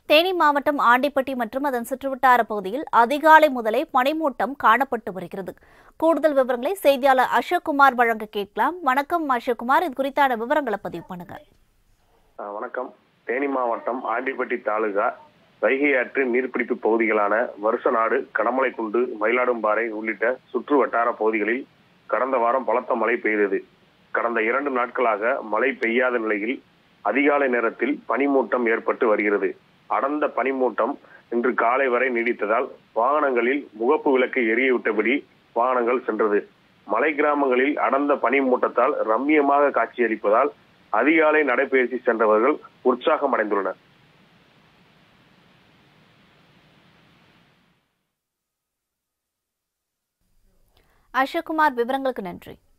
தேனி மாவட்டம் ஆண்டிப்பட்டி மற்றும் அதன் சுற்றுவட்டார பகுதியில் அதிகாலை முதலே பனிமூட்டம் காணப்பட்டு வருகிறது கூடுதல் விவரங்களை செய்தியாளர் அசோக்குமார் வழங்க கேட்கலாம் வணக்கம் அசோக்குமார் இது குறித்தான விவரங்களை பதிவு பண்ணுங்க ஆ, வணக்கம் தேனி மாவட்டம் ஆண்டிப்பட்டி தாலுகா வைகை ஆற்று நீர்பிடிப்பு பகுதிகளான வருஷநாடு கடமலைக்குண்டு மயிலாடும்பாறை உள்ளிட்ட சுற்று வட்டார பகுதிகளில் கடந்த வாரம் பலத்த மழை பெய்தது கடந்த இரண்டு நாட்களாக மழை பெய்யாத நிலையில் அதிகாலை நேரத்தில் பனிமூட்டம் ஏற்பட்டு வருகிறது அடர்ந்த பனிமூட்டம் இன்று காலை வரை நீடித்ததால் வாகனங்களில் முகப்பு விளக்கை எரியவிட்டபடி வாகனங்கள் சென்றது மலை கிராமங்களில் அடர்ந்த பனிமூட்டத்தால் ரம்மியமாக காட்சியளிப்பதால் அதிகாலை நடைபயிற்சி சென்றவர்கள் உற்சாகம் அடைந்துள்ளனர் அசோக்குமார் விவரங்களுக்கு நன்றி